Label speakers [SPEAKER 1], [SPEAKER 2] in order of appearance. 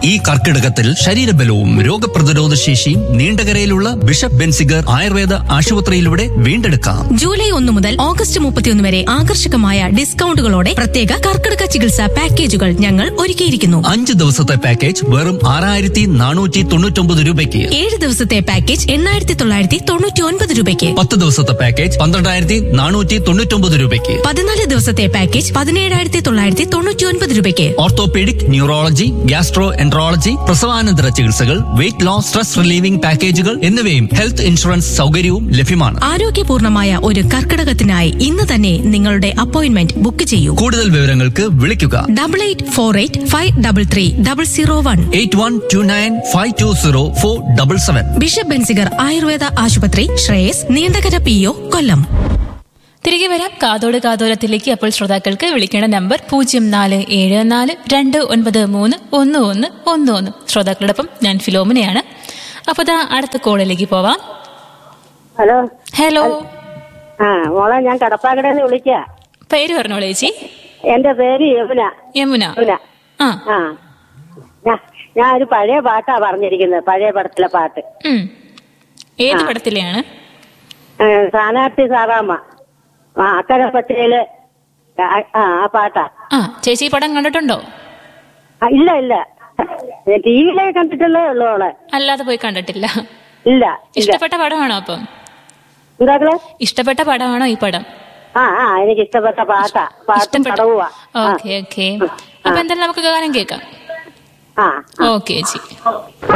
[SPEAKER 1] ഈ കർക്കിടകത്തിൽ ശരീരബലവും രോഗപ്രതിരോധ ശേഷിയും നീണ്ടകരയിലുള്ള ബിഷപ്പ് ബെൻസിഗർ ആയുർവേദ ആശുപത്രിയിലൂടെ വീണ്ടെടുക്കാം
[SPEAKER 2] ജൂലൈ ഒന്ന് മുതൽ ഓഗസ്റ്റ് മുപ്പത്തിയൊന്ന് വരെ ആകർഷകമായ ഡിസ്കൗണ്ടുകളോടെ പ്രത്യേക കർക്കിടക ചികിത്സാ പാക്കേജുകൾ ഞങ്ങൾ ഒരുക്കിയിരിക്കുന്നു
[SPEAKER 1] അഞ്ച് ദിവസത്തെ പാക്കേജ് വെറും ആറായിരത്തി നാനൂറ്റി തൊണ്ണൂറ്റൊമ്പത് രൂപയ്ക്ക്
[SPEAKER 2] ഏഴ് ദിവസത്തെ പാക്കേജ് എണ്ണായിരത്തി തൊള്ളായിരത്തി തൊണ്ണൂറ്റി ഒൻപത് രൂപയ്ക്ക്
[SPEAKER 1] പത്ത് ദിവസത്തെ പാക്കേജ് പന്ത്രണ്ടായിരത്തി നാനൂറ്റി തൊണ്ണൂറ്റൊമ്പത് രൂപയ്ക്ക്
[SPEAKER 2] പതിനാല് ദിവസത്തെ പാക്കേജ് പതിനേഴായിരത്തി തൊള്ളായിരത്തി തൊണ്ണൂറ്റി ഒൻപത് രൂപയ്ക്ക്
[SPEAKER 1] ഓർത്തോപീഡിക് ന്യൂറോളജി ഗ്യാസ്ട്രോ എൻട്രോളജി പ്രസവാനന്തര ചികിത്സകൾ വെയിറ്റ് ലോസ് സ്ട്രെസ് റിലീവിംഗ് പാക്കേജുകൾ എന്നിവയും ഹെൽത്ത് ഇൻഷുറൻസ് സൗകര്യവും ലഭ്യമാണ്
[SPEAKER 2] ആരോഗ്യപൂർണമായ ഒരു കർക്കിടകത്തിനായി ഇന്ന് തന്നെ നിങ്ങളുടെ അപ്പോയിന്റ്മെന്റ് ബുക്ക് ചെയ്യൂ
[SPEAKER 1] കൂടുതൽ വിവരങ്ങൾക്ക് വിളിക്കുക
[SPEAKER 2] double eight four eight five double three double zero one
[SPEAKER 1] eight one two nine five two zero four double seven
[SPEAKER 2] bishop Benziger Ayurveda ആശുപത്രി ശ്രേയസ് നീണ്ടകര പി ഒ കൊല്ലം
[SPEAKER 3] തിരികെ വരാം കാതോട് കാതോരത്തിലേക്ക് അപ്പോൾ ശ്രോതാക്കൾക്ക് വിളിക്കേണ്ട നമ്പർ പൂജ്യം നാല് ഏഴ് നാല് രണ്ട് ഒൻപത് മൂന്ന് ഒന്ന് ഒന്ന് ഒന്ന് ഒന്ന് ശ്രോതാക്കളോടൊപ്പം ഞാൻ ഫിലോമിനയാണ് അപ്പൊ ദാ അടുത്ത കോളിലേക്ക് പോവാം
[SPEAKER 4] ഹലോ
[SPEAKER 3] ഹലോ
[SPEAKER 4] ആ മോളെ ഞാൻ കടപ്പാക്കടന്ന് വിളിക്കുക
[SPEAKER 3] പേര് പറഞ്ഞോളൂ ചേച്ചി
[SPEAKER 4] എന്റെ പേര് യമുന
[SPEAKER 3] യമുന
[SPEAKER 4] യമുന
[SPEAKER 3] ആ
[SPEAKER 4] ആ ഞാ- ഞാൻ ഒരു പഴയ പാട്ടാ പറഞ്ഞിരിക്കുന്നത് പഴയ പടത്തിലെ പാട്ട്
[SPEAKER 3] ഉം. ഏത്
[SPEAKER 4] ആ.
[SPEAKER 3] പടത്തിലെയാണ്
[SPEAKER 4] ഏ, സ്ഥാനാർത്ഥി സാറാമ്മ ആ അക്കരെ പച്ചയില് ആ ആ, ആ പാട്ടാ
[SPEAKER 3] ആ ചേച്ചി ഈ പടം കണ്ടിട്ടുണ്ടോ
[SPEAKER 4] ആ, ഇല്ല ഇല്ല ടി വിയിലേ കണ്ടിട്ടുള്ളേ ഉള്ളൂ മോളെ
[SPEAKER 3] അല്ലാതെ പോയി കണ്ടിട്ടില്ല
[SPEAKER 4] ഇല്ല ഇല്ല
[SPEAKER 3] ഇഷ്ടപ്പെട്ട പടമാണോ അപ്പം
[SPEAKER 4] എന്താക്കളെ
[SPEAKER 3] ഇഷ്ടപ്പെട്ട പടമാണോ ഈ പടം
[SPEAKER 4] ആ ആ എനിക്ക് ഇഷ്ടപ്പെട്ട പാട്ടാ പാട്ടും
[SPEAKER 3] ഇഷ്ടപ്പെട്ട
[SPEAKER 4] പടവുവാ ആ,
[SPEAKER 3] ഓക്കെ ഓക്കെ അപ്പൊ എന്തായാലും നമുക്ക് ഗാനം കേൾക്കാം
[SPEAKER 4] ആ
[SPEAKER 3] ഓക്കെ ചേച്ചി